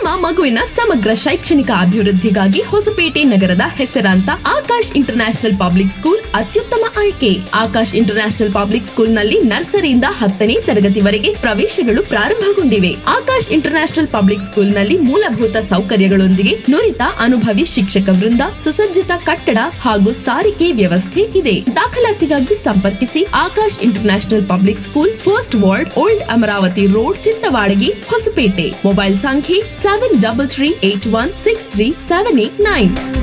ಮಗುವಿನ ಸಮಗ್ರ ಶೈಕ್ಷಣಿಕ ಅಭಿವೃದ್ಧಿಗಾಗಿ ಹೊಸಪೇಟೆ ನಗರದ ಹೆಸರಾಂತ ಆಕಾಶ್ ಇಂಟರ್ನ್ಯಾಷನಲ್ ಪಬ್ಲಿಕ್ ಸ್ಕೂಲ್ ಅತ್ಯುತ್ತಮ ಆಯ್ಕೆ ಆಕಾಶ್ ಇಂಟರ್ನ್ಯಾಷನಲ್ ಪಬ್ಲಿಕ್ ಸ್ಕೂಲ್ ನಲ್ಲಿ ನರ್ಸರಿಯಿಂದ ಹತ್ತನೇ ತರಗತಿವರೆಗೆ ಪ್ರವೇಶಗಳು ಪ್ರಾರಂಭಗೊಂಡಿವೆ ಆಕಾಶ್ ಇಂಟರ್ನ್ಯಾಷನಲ್ ಪಬ್ಲಿಕ್ ಸ್ಕೂಲ್ ನಲ್ಲಿ ಮೂಲಭೂತ ಸೌಕರ್ಯಗಳೊಂದಿಗೆ ನುರಿತ ಅನುಭವಿ ಶಿಕ್ಷಕ ವೃಂದ ಸುಸಜ್ಜಿತ ಕಟ್ಟಡ ಹಾಗೂ ಸಾರಿಗೆ ವ್ಯವಸ್ಥೆ ಇದೆ ದಾಖಲಾತಿಗಾಗಿ ಸಂಪರ್ಕಿಸಿ Akash international public school first ward old Amaravati road Chittavadagi Hospet mobile ಸಂಖ್ಯೆ seven double three eight one six three seven eight nine